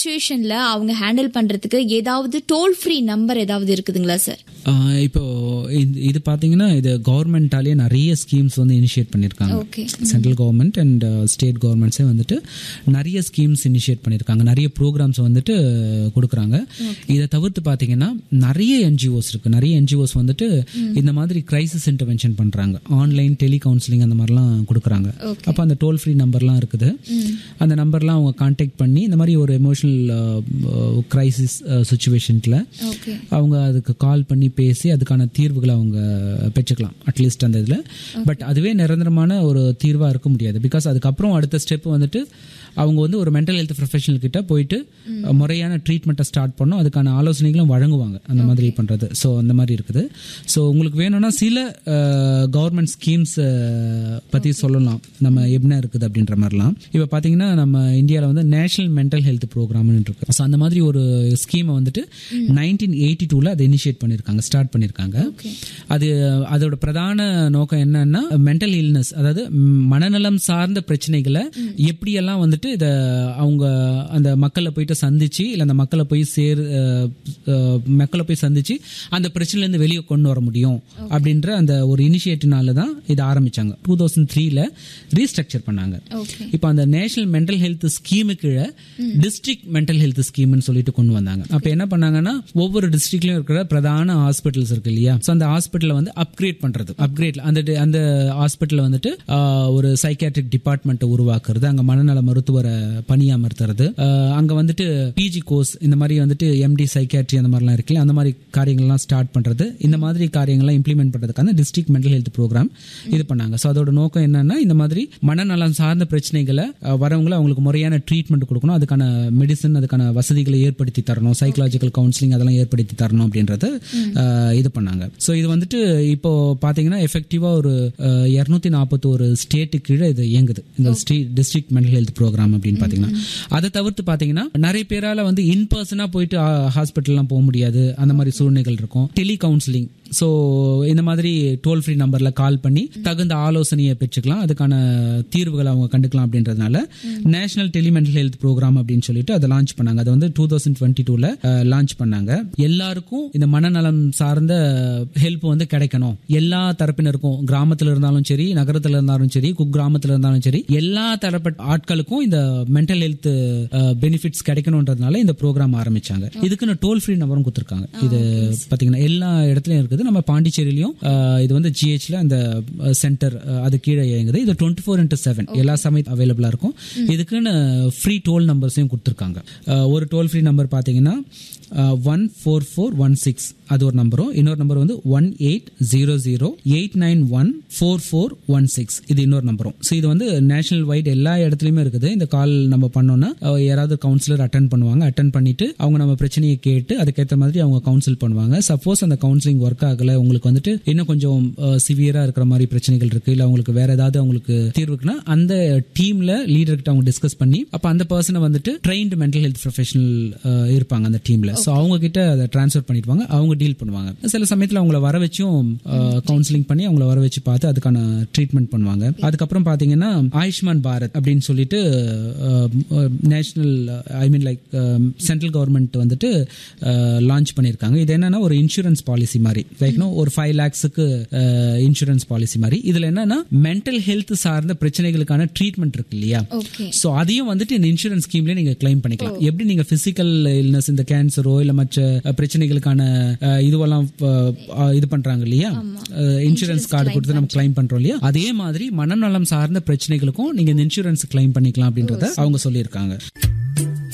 சுச்சுவேஷன்ல அவங்க ஹேண்டில் பண்றதுக்கு ஏதாவது டோல் ஃப்ரீ நம்பர் ஏதாவது இருக்குதுங்களா சார் ஆஹ் இப்போ இந்த- இது பாத்தீங்கன்னா இது கவர்மெண்டாலே நிறைய ஸ்கீம்ஸ் வந்து இனிஷியேட் பண்ணியிருக்காங்க okay central government and state கவர்மெண்ட்ஸே வந்துட்டு நிறைய ஸ்கீம்ஸ் இனிஷியேட் பண்ணியிருக்காங்க நிறைய ப்ரோக்ராம்ஸ் வந்துட்டு கொடுக்குறாங்க இதை தவிர்த்து பார்த்தீங்கன்னா நிறைய என்ஜிஓஸ் இருக்கு நிறைய என்ஜிஓஸ் வந்துட்டு இந்த மாதிரி கிரைசிஸ் இன்டர்வென்ஷன் பண்றாங்க ஆன்லைன் டெலி கவுன்சிலிங் அந்த மாதிரிலாம் கொடுக்குறாங்க Okay. அப்போ அந்த டோல் ஃப்ரீ நம்பர்லாம் இருக்குது அந்த நம்பர்லாம் அவங்க கான்டாக்ட் பண்ணி இந்த மாதிரி ஒரு எமோஷனல் கிரைசிஸ் சுச்சுவேஷனில் ஓகே அவங்க அதுக்கு கால் பண்ணி பேசி அதுக்கான தீர்வுகளை அவங்க பெற்றுக்கலாம் அட்லீஸ்ட் அந்த இதில் பட் அதுவே நிரந்தரமான ஒரு தீர்வாக இருக்க முடியாது பிகாஸ் அதுக்கப்புறம் அடுத்த ஸ்டெப் வந்துட்டு அவங்க வந்து ஒரு மென்டல் ஹெல்த் ப்ரொஃபஷனல் கிட்ட போயிட்டு முறையான ட்ரீட்மெண்ட்டை ஸ்டார்ட் பண்ணும் அதுக்கான ஆலோசனைகளும் வழங்குவாங்க அந்த மாதிரி பண்ணுறது ஸோ அந்த மாதிரி இருக்குது ஸோ உங்களுக்கு வேணும்னா சில கவர்மெண்ட் ஸ்கீம்ஸ் பற்றி சொல்லலாம் நம்ம என்ன இருக்குது அப்படின்ற மாதிரிலாம் இப்போ பார்த்தீங்கன்னா நம்ம இந்தியாவில் வந்து நேஷனல் மென்டல் ஹெல்த் ப்ரோக்ராம்னு இருக்கு ஸோ அந்த மாதிரி ஒரு ஸ்கீமை வந்துட்டு நைன்டீன் எயிட்டி டூவில் அதை இனிஷியேட் பண்ணியிருக்காங்க ஸ்டார்ட் பண்ணியிருக்காங்க அது அதோட பிரதான நோக்கம் என்னன்னா மென்டல் இல்னஸ் அதாவது ம், மனநலம் சார்ந்த பிரச்சனைகளை எப்படியெல்லாம் வந்துட்டு இதை அவங்க அந்த மக்களை போயிட்டு சந்திச்சு இல்லை அந்த மக்களை போய் சேர் அஹ், அஹ், மக்களை போய் சந்திச்சு அந்த பிரச்சனையிலேருந்து வெளியே கொண்டு வர முடியும் அப்படின்ற அந்த ஒரு இனிஷியேட்டிவ்னால தான் இதை ஆரம்பிச்சாங்க டூ தௌசண்ட் த்ரீல ரீஸ்ட்ரக்சர் பண்ணாங்க ஓகே இப்போ அந்த நேஷனல் மென்டல் ஹெல்த் ஸ்கீமு கீழே டிஸ்ட்ரிக்ட் மென்டல் ஹெல்த் ஸ்கீம்னு சொல்லிட்டு கொண்டு வந்தாங்க அப்போ என்ன பண்ணாங்கன்னா ஒவ்வொரு டிஸ்ட்ரிக்ட்லயும் இருக்கிற பிரதான ஹாஸ்பிட்டல்ஸ் இருக்கு இல்லையா ஸோ அந்த ஹாஸ்பிட்டலை வந்து அப்கிரேட் பண்றது அப்கிரேட் அந்த டி- அந்த ஹாஸ்பிட்டலில் வந்துட்டு ஆஹ், ஒரு சைக்காட்ரிக் டிபார்ட்மெண்ட்டை உருவாக்குறது அங்கே மனநல மருத்துவரை பணியமர்த்துறது ஆஹ், அங்க வந்துட்டு பிஜி கோர்ஸ் இந்த மாதிரி வந்துட்டு எம்டி சைக்காட்ரி அந்த மாதிரிலாம் இருக்குல்ல அந்த மாதிரி காரியங்கள்லாம் ஸ்டார்ட் பண்றது இந்த மாதிரி காரியங்கள்லாம் இம்ப்ளிமெண்ட் பண்றதுக்கான டிஸ்ட்ரிக்ட் மென்டல் ஹெல்த் ப்ரோக்ராம் இது பண்ணாங்க ஸோ அதோட நோக்கம் என்னன்னா இந்த மாதிரி மனநலம் சார்ந்த பிரச்சனைகளை அஹ், வரவங்களை அவங்களுக்கு முறையான ட்ரீட்மெண்ட் கொடுக்கணும் அதுக்கான மெடிசன் அதுக்கான வசதிகளை ஏற்படுத்தி தரணும் சைக்கலாஜிக்கல் கவுன்சிலிங் அதெல்லாம் ஏற்படுத்தி தரணும் அப்படின்றத அஹ், இது பண்ணாங்க ஸோ இது வந்துட்டு இப்போ பாத்தீங்கன்னா எஃபெக்டிவா ஒரு இரநூத்தி நாற்பத்தோரு ஸ்டேட்டு கீழே இது இயங்குது இந்த டிஸ்ட்ரிக்ட் மென்டல் ஹெல்த் ப்ரோக்ராம் அப்படின்னு பாத்தீங்கன்னா அதை தவிர்த்து பாத்தீங்கன்னா நிறைய பேரால வந்து இன் பர்சனா போயிட்டு ஹாஸ்பிட்டல்லாம் போக முடியாது அந்த மாதிரி சூழ்நிலைகள் இருக்கும் டெலி கவுன்சிலிங் ஸோ இந்த மாதிரி டோல் ஃப்ரீ நம்பர்ல கால் பண்ணி தகுந்த ஆலோசனையை பெற்றுக்கலாம் அதுக்கான தீர்வுகளை அவங்க கண்டுக்கலாம் அப்படின்றதுனால நேஷனல் டெலிமெண்டல் ஹெல்த் ப்ரோக்ராம் அப்படின்னு சொல்லிட்டு அதை லான்ச் பண்ணாங்க அதை வந்து டூ தௌசண்ட் டுவெண்ட்டி டூல லான்ச் பண்ணாங்க எல்லாருக்கும் இந்த மனநலம் சார்ந்த ஹெல்ப் வந்து கிடைக்கணும் எல்லா தரப்பினருக்கும் கிராமத்துல இருந்தாலும் சரி நகரத்துல இருந்தாலும் சரி குக்கிராமத்துல இருந்தாலும் சரி எல்லா தரப்பட்ட ஆட்களுக்கும் இந்த மென்டல் ஹெல்த் பெனிஃபிட்ஸ் கிடைக்கணுன்றதுனால இந்த ப்ரோக்ராம் ஆரம்பிச்சாங்க இதுக்குன்னு டோல் ஃப்ரீ நம்பரும் கொடுத்துருக்காங்க இது பாத்தீங்கன்னா எல்லா இடத்துலயும் இருக்குது நம்ம பாண்டிச்சேரியிலையும் அஹ், இது வந்து ஜிஹெச்ல அந்த சென்டர் அது கீழே இயங்குது இது டுவெண்ட்டி ஃபோர் இன்டூ செவன் எல்லா சமயம் அவைலபிளா இருக்கும் இதுக்குன்னு ஃப்ரீ டோல் நம்பர்ஸையும் கொடுத்துருக்காங்க அஹ், ஒரு டோல் ஃப்ரீ நம்பர் பாத்தீங்கன்னா one four four one six அது ஒரு நம்பரும் இன்னொரு நம்பர் வந்து one eight zero zero eight nine one four four one six இது இன்னொரு நம்பரும் ஸோ இது வந்து நேஷனல் வைட் எல்லா இடத்துலையுமே இருக்குது இந்த கால் நம்ம பண்ணோம்னா அஹ், யாராவது கவுன்சிலர் அட்டன் பண்ணுவாங்க அட்டன் பண்ணிட்டு அவங்க நம்ம பிரச்சனையை கேட்டு அதுக்கேற்ற மாதிரி அவங்க கவுன்சில் பண்ணுவாங்க சப்போஸ் அந்த கவுன்சிலிங் ஒர்க் ஆகல உங்களுக்கு வந்துட்டு இன்னும் கொஞ்சம் சிவியரா இருக்கிற மாதிரி பிரச்சனைகள் இருக்கு இல்ல அவங்களுக்கு வேற ஏதாவது அவங்களுக்கு தீர்வுக்குன்னா அந்த டீம்ல லீடர் கிட்ட அவங்க டிஸ்கஸ் பண்ணி அப்ப அந்த பர்சனை வந்துட்டு ட்ரெயின்டு மென்டல் ஹெல்த் ப்ரொஃபஷனல் இருப்பாங்க அந்த டீம்ல ஸோ அவங்க கிட்ட அதை டிரான்ஸ்ஃபர் பண்ணிடுவாங்க அவங்க டீல் பண்ணுவாங்க சில சமயத்தில் அவங்கள வர வச்சும் கவுன்சிலிங் பண்ணி அவங்கள வர வச்சு பார்த்து அதுக்கான ட்ரீட்மெண்ட் பண்ணுவாங்க அதுக்கப்புறம் பாத்தீங்கன்னா ஆயுஷ்மான் பாரத் அப்படின்னு சொல்லிட்டு national I mean like central government வந்துட்டு லான்ச் பண்ணியிருக்காங்க இது என்னன்னா ஒரு இன்சூரன்ஸ் பாலிசி மாதிரி லைக் ஒரு ஃபைவ் லேக்ஸுக்கு இன்சூரன்ஸ் பாலிசி மாதிரி இதுல என்னன்னா மென்டல் ஹெல்த் சார்ந்த பிரச்சனைகளுக்கான ட்ரீட்மெண்ட் இருக்கு இல்லையா ஓகே சோ அதையும் வந்துட்டு இந்த இன்சூரன்ஸ் ஸ்கீம்ல நீங்க கிளைம் பண்ணிக்கலாம் எப்படி நீங்க பிசிக்கல் இல்னஸ் இந்த கேன்சரோ இல்ல மற்ற அஹ், பிரச்சனைகளுக்கான அஹ், இதுவெல்லாம் அஹ், இது பண்றாங்க இல்லையா இன்சூரன்ஸ் கார்டு கொடுத்து நம்ம கிளைம் பண்றோம் இல்லையா அதே மாதிரி மனநலம் சார்ந்த பிரச்சனைகளுக்கும் நீங்க இந்த இன்சூரன்ஸ் கிளைம் பண்ணிக்கலாம் அப்படின்றத அவங்க சொல்லியிருக்காங்க